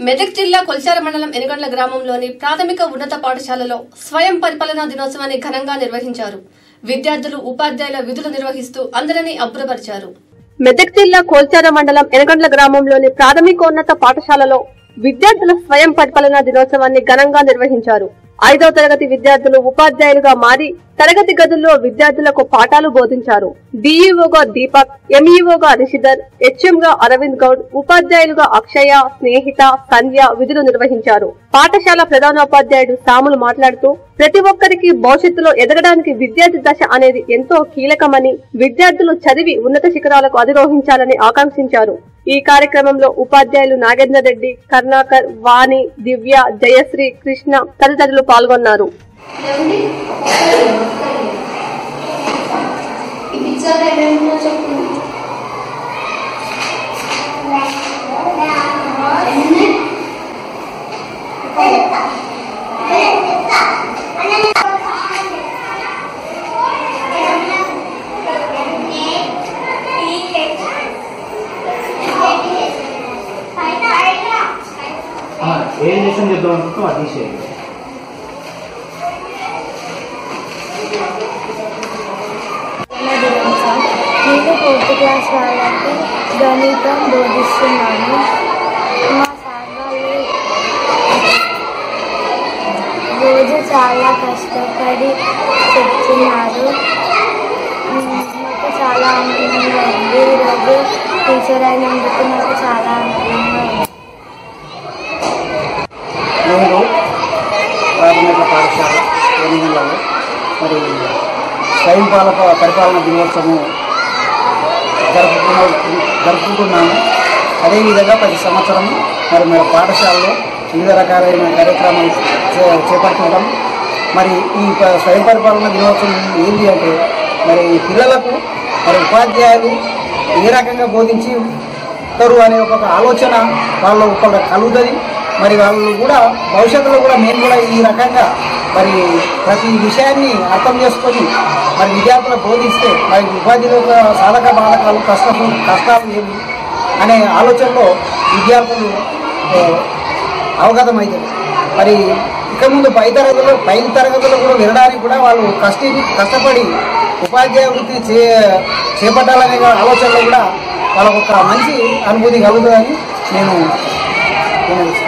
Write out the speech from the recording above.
మెదక్ జిల్లా కొల్చార మండలం ఎనుగండ్ల గ్రామంలోని ప్రాథమిక ఉన్నత పాఠశాలలో స్వయం పరిపాలనా దినోత్సవాన్ని ఘనంగా నిర్వహించారు విద్యార్థులు ఉపాధ్యాయుల విధులు నిర్వహిస్తూ అందరినీ అబ్బురపరిచారు మెదక్ జిల్లా కోల్చార మండలం ఎనగండ్ల గ్రామంలోని ప్రాథమికోన్నత పాఠశాలలో విద్యార్థుల స్వయం పరిపాలనా దినోత్సవాన్ని ఘనంగా నిర్వహించారు ఐదవ తరగతి విద్యార్థులు ఉపాధ్యాయులుగా మారి తరగతి గదుల్లో విద్యార్థులకు పాఠాలు బోధించారు డిఈఓగా దీపక్ ఎంఈఓగా రిషిధర్ హెచ్ఎం గా అరవింద్ గౌడ్ ఉపాధ్యాయులుగా అక్షయ స్నేహిత సంధ్య విధులు నిర్వహించారు పాఠశాల ప్రధానోపాధ్యాయుడు సాములు మాట్లాడుతూ ప్రతి ఒక్కరికి భవిష్యత్తులో ఎదగడానికి విద్యార్థి దశ అనేది ఎంతో కీలకమని విద్యార్థులు చదివి ఉన్నత శిఖరాలకు అధిరోహించాలని ఆకాంక్షించారు ఈ కార్యక్రమంలో ఉపాధ్యాయులు నాగేందర్ రెడ్డి కర్ణాకర్ వాణి దివ్య జయశ్రీ కృష్ణ తదితరులు పాల్గొన్నారు ఈ పిక్చర్ ఏమేమో చెప్పండి ఎన్ని ఆ, ఏం చేసాం చెప్దాం అనుకుంటాం అది చేయండి దినోత్సవం నేను ఫోర్త్ క్లాస్ వాళ్ళకి గణితం బోధిస్తున్నాను మా సార్ వాళ్ళు రోజు చాలా కష్టపడి చెప్తున్నారు ఉమ్, నాకు చాలా ఆనందంగా ఉంది ఈరోజు టీచర్ అయినందుకు నాకు చాలా ఆనందంగా ఉంది నేను ప్రాథమిక పాఠశాల ఎనిమిదిలలో మరి స్వయం పాలక పరిపాలన దినోత్సవం జరుపుకున్న జరుపుకుంటున్నాను అదేవిధంగా ప్రతి సంవత్సరం మరి మన పాఠశాలలో వివిధ రకాలైన కార్యక్రమాలు చే- చేపడుతుంటాం మరి ఈ ప- స్వయం పరిపాలన దినోత్సవం ఏంటి అంటే మరి పిల్లలకు మరి ఉపాధ్యాయులు ఏ రకంగా బోధించి ఇస్తారు అనే ఒక ఆలోచన వాళ్ళ ఒక కలుగుతుంది మరి వాళ్ళు కూడా భవిష్యత్తులో కూడా మేము కూడా ఈ రకంగా మరి ప్రతి విషయాన్ని అర్థం చేసుకొని మరి విద్యార్థులకు బోధిస్తే మరి ఉపాధిలో ఒక సాధక బాధకాలు కష్టం కష్టాలు ఏమి అనే ఆలోచనలో విద్యార్థులు ఆ, అవగతమవుతుంది మరి ఇక ముందు పై తరగతులు పై తరగతులు కూడా వెళ్ళడానికి కూడా వాళ్ళు కష్ట కష్టపడి ఉపాధ్యాయ వృత్తి చే చేపట్టాలనే ఆలోచనలో కూడా వాళ్ళకు ఒక మంచి అనుభూతి కలుగుతుందని నేను నేను